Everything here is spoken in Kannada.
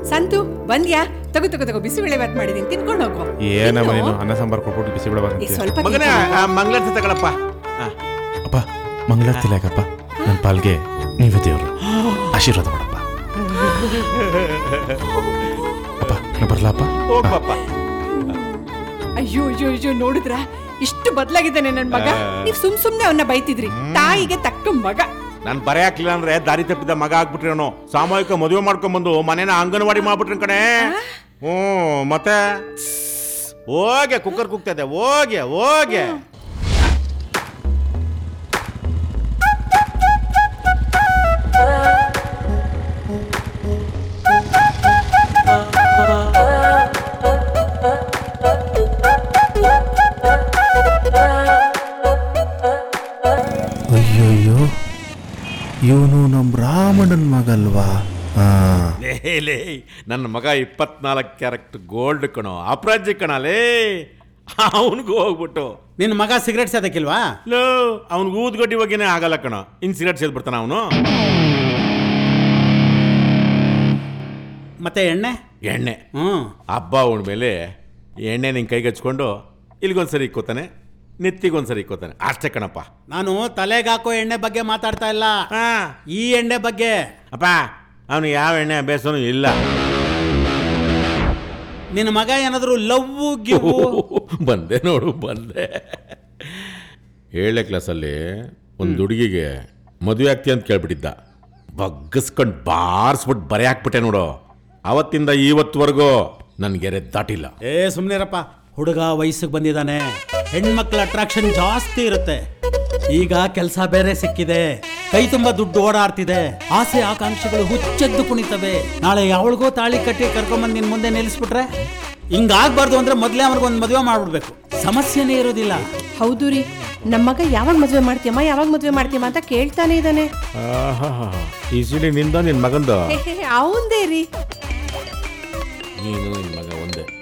ಸಂತು ಬಂದ್ಯಾ ತಗೋ ತಗೋ ತಗೋ ಬಿಸಿಬೇಳೆ ಬಾತ್ ಮಾಡಿದೀನಿ ತಿನ್ಕೊಂಡು ಹೋಗು ಏನಮ್ಮ ತಿನ್ನು. ನೀನು ಅನ್ನ ಸಾಂಬಾರು ಕೊಟ್ಬಿಟ್ಟು ಬಿಸಿ ಬಿಡ ಈ ಸ್ವಲ್ಪ ಮಗನೇ ತಿನ್ನು. ಆ ಮಂಗಳಾರತಿ ತಗೊಳಪ್ಪ ಆ, ಅಪ್ಪ ಮಂಗಳಾರತಿ ಯಾಕಪ್ಪ ನನ್ನ ಪಾಲ್ಗೆ ನೀವೇ ದೇವರು ಆಶೀರ್ವಾದ ಮಾಡಪ್ಪ ಅಪ್ಪ ನಾ ಬರ್ಲಪ್ಪ ಹೋಗ್ಬಪ್ಪ ಅಯ್ಯೋ ಅಯ್ಯೋ ಅಯ್ಯೋ ನೋಡಿದ್ರ ಇಷ್ಟು ಬದಲಾಗಿದ್ದಾನೆ ನನ್ ಮಗ ನೀವ್ ಸುಮ್ ಸುಮ್ನೆ ಅವನ್ನ ಬೈತಿದ್ರಿ ತಾಯಿಗೆ ತಕ್ಕ ಮಗ ನಾನು ಬರೆ ಹಾಕ್ಲಿಲ್ಲ ಅಂದ್ರೆ ದಾರಿ ತಪ್ಪಿದ ಮಗ ಆಗ್ಬಿಟ್ರಿ ಅವನು ಸಾಮೂಹಿಕ ಮದುವೆ ಮಾಡ್ಕೊಂಡ್ಬಂದು ಮನೇನ ಅಂಗನವಾಡಿ ಮಾಡ್ಬಿಟ್ರಿ ಕಣೆ ಹ್ಞೂ ಮತ್ತೆ ಹೋಗೆ ಕುಕ್ಕರ್ ಕುಗ್ತದೆ ಹೋಗೆ ಹೋಗೆ ಅಯ್ಯೋಯ್ಯೋ ಇವನು ನಮ್ಮ ರಾಮಣ್ಣನ ಮಗಲ್ವಾ ಹಾ ಲೇ ಲೇ ನನ್ನ ಮಗ ಇಪ್ಪತ್ನಾಲ್ಕು ಕ್ಯಾರೆಕ್ಟ್ ಗೋಲ್ಡ್ ಕಣೋ ಅಪರಾಜ್ಯ ಕಣಲೇ ಅವನಿಗೂ ಹೋಗ್ಬಿಟ್ಟು ನಿನ್ನ ಮಗ ಸಿಗರೇಟ್ ಸೇದಕ್ಕಿಲ್ವಾ ಲೋ ಅವ್ನಿಗೆ ಊದ್ಗಡ್ಡಿ ಬಗ್ಗೆನೇ ಆಗಲ್ಲ ಕಣೋ ಇನ್ ಸಿಗರೇಟ್ ಸೇದ್ಬಿಡ್ತಾನ ಅವನು ಮತ್ತೆ ಎಣ್ಣೆ ಎಣ್ಣೆ ಹ್ಞೂ ಹಬ್ಬ ಮೇಲೆ ಎಣ್ಣೆ ನಿಂಗೆ ಕೈಗೆ ಹಚ್ಕೊಂಡು ಇಲ್ಲಿಗೊಂದ್ಸರಿ ಇಕ್ಕೋತಾನೆ ನೆತ್ತಿಗೊಂದ್ಸರಿ ಇಕ್ಕೋತಾನೆ ಅಷ್ಟೇ ಕಣಪ್ಪ ನಾನು ತಲೆಗೆ ಹಾಕೋ ಎಣ್ಣೆ ಬಗ್ಗೆ ಮಾತಾಡ್ತಾ ಇಲ್ಲ ಹಾ ಈ ಎಣ್ಣೆ ಬಗ್ಗೆ ಅಪ್ಪ ಅವನು ಯಾವ ಎಣ್ಣೆ ಅಭ್ಯಾಸನೂ ಇಲ್ಲ ನಿನ್ನ ಮಗ ಏನಾದರೂ ಲವ್ ಗಿವ್ ಬಂದೆ ನೋಡು ಬಂದೆ ಏಳನೇ ಕ್ಲಾಸಲ್ಲಿ ಒಂದು ಹುಡುಗಿಗೆ ಮದುವೆ ಆಗ್ತಿ ಅಂತ ಕೇಳ್ಬಿಟ್ಟಿದ್ದ ಬಗ್ಗಸ್ಕೊಂಡು ಬಾರಿಸ್ಬಿಟ್ಟು ಬರೆ ಹಾಕ್ಬಿಟ್ಟೆ ನೋಡು ಅವತ್ತಿಂದ ಇವತ್ತುವರೆಗೂ ನನಗೆ ದಾಟಿಲ್ಲ ಏ ಸುಮ್ಮನಿರಪ್ಪ ಹುಡುಗ ವಯಸ್ಸಿಗೆ ಬಂದಿದ್ದಾನೆ ಹೆಣ್ಮಕ್ಳ ಅಟ್ರಾಕ್ಷನ್ ಜಾಸ್ತಿ ಇರುತ್ತೆ ಈಗ ಕೆಲಸ ಬೇರೆ ಸಿಕ್ಕಿದೆ ಕೈ ತುಂಬ ದುಡ್ಡು ಓಡಾಡ್ತಿದೆ ಆಸೆ ಆಕಾಂಕ್ಷೆಗಳು ಹುಚ್ಚೆದ್ದು ಕುಣಿತವೆ ನಾಳೆ ಯಾವಳಿಗೋ ತಾಳಿ ಕಟ್ಟಿ ಕರ್ಕೊಂಬಂದು ನಿನ್ ಮುಂದೆ ನಿಲ್ಲಿಸ್ಬಿಟ್ರೆ ಹಿಂಗಾಗ್ಬಾರ್ದು ಅಂದ್ರೆ ಮೊದಲೇ ಅವ್ರಿಗೊಂದು ಮದುವೆ ಮಾಡ್ಬಿಡ್ಬೇಕು ಸಮಸ್ಯೆನೇ ಇರೋದಿಲ್ಲ ಹೌದು ರೀ ನಮ್ಮ ಮಗ ಯಾವಾಗ ಮದ್ವೆ ಮಾಡ್ತೀಯಮ್ಮ ಯಾವಾಗ ಮದ್ವೆ ಮಾಡ್ತೀಯಮ್ಮ ಅಂತ ಕೇಳ್ತಾನೆ ಇದ್ದಾನೆ ಈ ಸಿಡಿ ನಿಂದ ನಿನ್ನ ಮಗಂದು ಅವಂದೇ ರೀ ನೀನು ನಿನ್ನ ಮಗ ಒಂದೇ